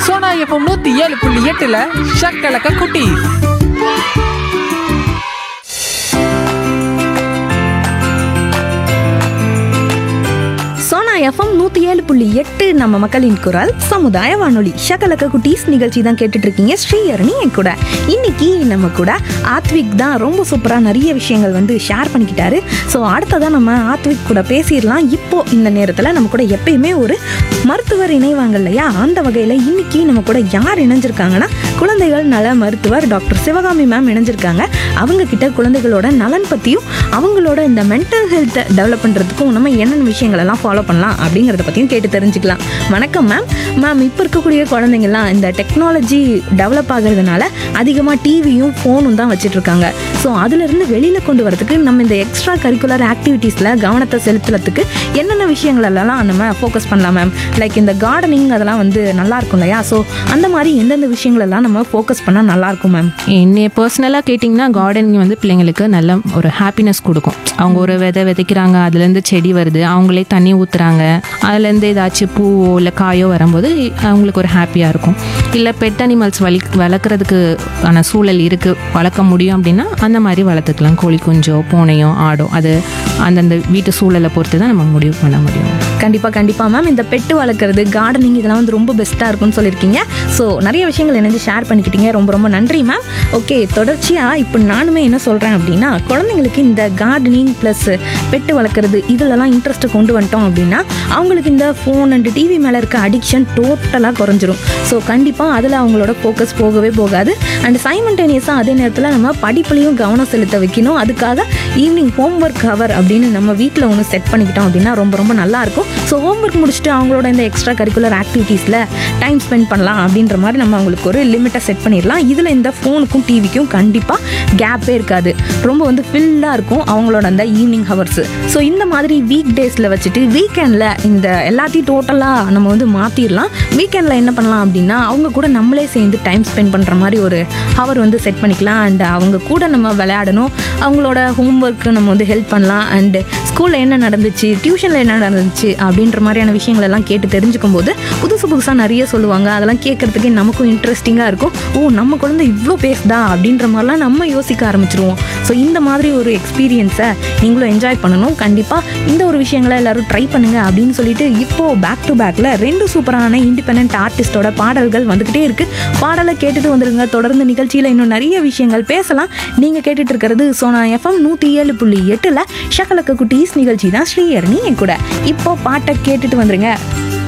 Sona FM நூத்தி ஏழு புள்ளி எட்டுல ஷக்கலக்க குட்டி சோனா எஃப்எம் நூத்தி ஏழு புள்ளி எட்டு நம்ம மக்களின் குரல் சமுதாய வானொலி ஷகலக்க குட்டீஸ் நிகழ்ச்சி தான் கேட்டுட்டு இருக்கீங்க ஸ்ரீயரணி என் கூட இன்னைக்கு நம்ம கூட ஆத்விக் தான் ரொம்ப சூப்பரா நிறைய விஷயங்கள் வந்து ஷேர் பண்ணிக்கிட்டாரு ஸோ அடுத்ததான் நம்ம ஆத்விக் கூட பேசிடலாம் இப்போ இந்த நேரத்தில் நம்ம கூட எப்பயுமே ஒரு மருத்துவர் இணைவாங்க இல்லையா அந்த வகையில் இன்னைக்கு நம்ம கூட யார் இணைஞ்சிருக்காங்கன்னா குழந்தைகள் நல மருத்துவர் டாக்டர் சிவகாமி மேம் இணைஞ்சிருக்காங்க அவங்க கிட்ட குழந்தைகளோட நலன் பற்றியும் அவங்களோட இந்த மென்டல் ஹெல்த்தை டெவலப் பண்ணுறதுக்கும் நம்ம என்னென்ன விஷயங்கள் எல்லாம் ஃபாலோ பண்ணலாம் அப்படிங்கிறத பற்றியும் கேட்டு தெரிஞ்சுக்கலாம் வணக்கம் மேம் மேம் இப்போ இருக்கக்கூடிய குழந்தைங்கள்லாம் இந்த டெக்னாலஜி டெவலப் ஆகிறதுனால அதிகமாக டிவியும் ஃபோனும் தான் வச்சுட்டு இருக்காங்க ஸோ அதுலேருந்து வெளியில் கொண்டு வரதுக்கு நம்ம இந்த எக்ஸ்ட்ரா கரிக்குலர் ஆக்டிவிட்டீஸில் கவனத்தை செலுத்துறதுக்கு என்னென்ன விஷயங்கள் எல்லாம் நம்ம ஃபோக்கஸ் பண்ணலாம் மேம் லைக் இந்த கார்டனிங் அதெல்லாம் வந்து நல்லா இருக்கும் இல்லையா ஸோ அந்த மாதிரி எந்தெந்த விஷயங்கள் எல்லாம் நம்ம ஃபோக்கஸ் பண்ணால் நல்லா இருக்கும் மேம் என்னைய பர்சனலாக கேட்டிங்கன்னா கார்டனிங் வந்து பிள்ளைங்களுக்கு நல்ல ஒரு ஹாப்பினஸ் கொடுக்கும் அவங்க ஒரு விதை விதைக்கிறாங்க அதுலேருந்து செடி வருது அவங்களே தண்ணி ஊற்றுறாங்க அதுலேருந்து ஏதாச்சும் பூவோ இல்லை காயோ வரும்போது அவங்களுக்கு ஒரு ஹாப்பியாக இருக்கும் இல்லை பெட் அனிமல்ஸ் வளி வளர்க்குறதுக்கு ஆன சூழல் இருக்குது வளர்க்க முடியும் அப்படின்னா அந்த மாதிரி வளர்த்துக்கலாம் கோழி குஞ்சோ பூனையோ ஆடோ அது அந்தந்த வீட்டு சூழலை பொறுத்து தான் நம்ம முடிவு பண்ண முடியும் கண்டிப்பாக கண்டிப்பாக மேம் இந்த பெட்டு வளர்க்குறது கார்டனிங் இதெல்லாம் வந்து ரொம்ப பெஸ்ட்டாக இருக்கும்னு சொல்லியிருக்கீங்க ஸோ நிறைய விஷயங்கள் இணைஞ்சு ஷேர் பண்ணிக்கிட்டீங்க ரொம்ப ரொம்ப நன்றி மேம் ஓகே தொடர்ச்சியாக இப்போ நானுமே என்ன சொல்கிறேன் அப்படின்னா குழந்தைங்களுக்கு இந்த கார்டனிங் ப்ளஸ் பெட்டு வளர்க்குறது இதிலலாம் இன்ட்ரெஸ்ட்டை கொண்டு வந்துட்டோம் அப்படின்னா அவங்களுக்கு இந்த ஃபோன் அண்ட் டிவி மேலே இருக்க அடிக்ஷன் டோட்டலாக குறைஞ்சிரும் ஸோ கண்டிப்பாக அதில் அவங்களோட ஃபோக்கஸ் போகவே போகாது அண்ட் சைமண்டேனியஸாக அதே நேரத்தில் நம்ம படிப்புலையும் கவனம் செலுத்த வைக்கணும் அதுக்காக ஈவினிங் ஹோம்ஒர்க் ஹவர் அப்படின்னு நம்ம வீட்டில் ஒன்று செட் பண்ணிக்கிட்டோம் அப்படின்னா ரொம்ப ரொம்ப நல்லா இருக்கும் ஸோ ஹோம்ஒர்க் முடிச்சுட்டு அவங்களோட இந்த எக்ஸ்ட்ரா கரிக்குலர் ஆக்டிவிட்டீஸில் டைம் ஸ்பெண்ட் பண்ணலாம் அப்படின்ற மாதிரி நம்ம அவங்களுக்கு ஒரு லிமிட்டை செட் பண்ணிடலாம் இதில் இந்த ஃபோனுக்கும் டிவிக்கும் கண்டிப்பாக கேப்பே இருக்காது ரொம்ப வந்து ஃபில்லாக இருக்கும் அவங்களோட அந்த ஈவினிங் ஹவர்ஸ் ஸோ இந்த மாதிரி வீக் டேஸில் வச்சுட்டு வீக்கெண்டில் இந்த எல்லாத்தையும் டோட்டலாக நம்ம வந்து மாற்றிடலாம் வீக்கெண்டில் என்ன பண்ணலாம் அப்படின்னா அவங்க கூட நம்மளே சேர்ந்து டைம் ஸ்பெண்ட் பண்ணுற மாதிரி ஒரு ஹவர் வந்து செட் பண்ணிக்கலாம் அண்ட் அவங்க கூட நம்ம விளையாடணும் அவங்களோட ஹோம்ஒர்க்கு நம்ம வந்து ஹெல்ப் பண்ணலாம் அண்டு ஸ்கூலில் என்ன நடந்துச்சு டியூஷனில் என்ன நடந்துச்சு அப்படின்ற மாதிரியான விஷயங்கள் எல்லாம் கேட்டு தெரிஞ்சுக்கும் போது புதுசு புதுசாக நிறைய சொல்லுவாங்க அதெல்லாம் கேட்குறதுக்கே நமக்கும் இன்ட்ரெஸ்டிங்காக இருக்கும் ஓ நம்ம குழந்தை இவ்வளோ பேசுதா அப்படின்ற மாதிரிலாம் நம்ம யோசிக்க ஆரம்பிச்சிருவோம் ஸோ இந்த மாதிரி ஒரு எக்ஸ்பீரியன்ஸை நீங்களும் என்ஜாய் பண்ணணும் கண்டிப்பாக இந்த ஒரு விஷயங்களை எல்லாரும் ட்ரை பண்ணுங்க அப்படின்னு சொல்லிட்டு இப்போ பேக் டு பேக்கில் ரெண்டு சூப்பரான இண்டிபெண்ட் ஆர்டிஸ்டோட பாடல்கள் வந்துக்கிட்டே இருக்கு பாடலை கேட்டுட்டு வந்துருங்க தொடர்ந்து நிகழ்ச்சியில் இன்னும் நிறைய விஷயங்கள் பேசலாம் நீங்கள் கேட்டுட்டு இருக்கிறது சோனா எஃப்எம் நூற்றி ஏழு புள்ளி எட்டில் ஷக்கலக்க குட்டீஸ் நிகழ்ச்சி தான் ஸ்ரீயர்னி என் கூட இப்போ பாட்டை கேட்டுட்டு வந்துருங்க